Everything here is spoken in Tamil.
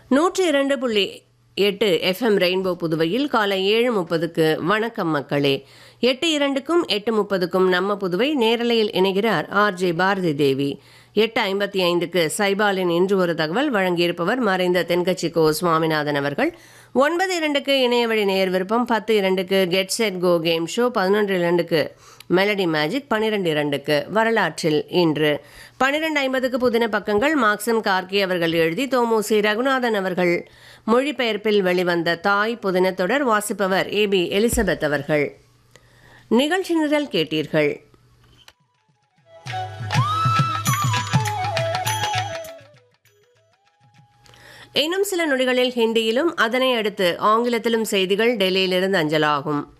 நூற்றி இரண்டு புள்ளி எட்டு எஃப்எம் ரெயின்போ புதுவையில் காலை ஏழு முப்பதுக்கு வணக்கம் மக்களே எட்டு இரண்டுக்கும் எட்டு முப்பதுக்கும் நம்ம புதுவை நேரலையில் இணைகிறார் ஆர்ஜே பாரதி தேவி எட்டு ஐம்பத்தி ஐந்துக்கு சைபாலின் இன்று ஒரு தகவல் வழங்கியிருப்பவர் மறைந்த தென்கட்சி கோ சுவாமிநாதன் அவர்கள் ஒன்பது இரண்டுக்கு இணையவழி நேர் விருப்பம் பத்து இரண்டுக்கு get set go game show பதினொன்று இரண்டுக்கு மெலடி மேஜிக் பன்னிரெண்டு இரண்டுக்கு வரலாற்றில் இன்று பன்னிரெண்டு ஐம்பதுக்கு புதின பக்கங்கள் மார்க்சன் கார்கி அவர்கள் எழுதி தோமுசி ரகுநாதன் அவர்கள் மொழிபெயர்ப்பில் வெளிவந்த தாய் புதின தொடர் வாசிப்பவர் ஏ பி எலிசபெத் அவர்கள் நிகழ்ச்சி நிரல் கேட்டீர்கள் இன்னும் சில நொடிகளில் ஹிந்தியிலும் அதனை அடுத்து ஆங்கிலத்திலும் செய்திகள் டெல்லியிலிருந்து அஞ்சலாகும்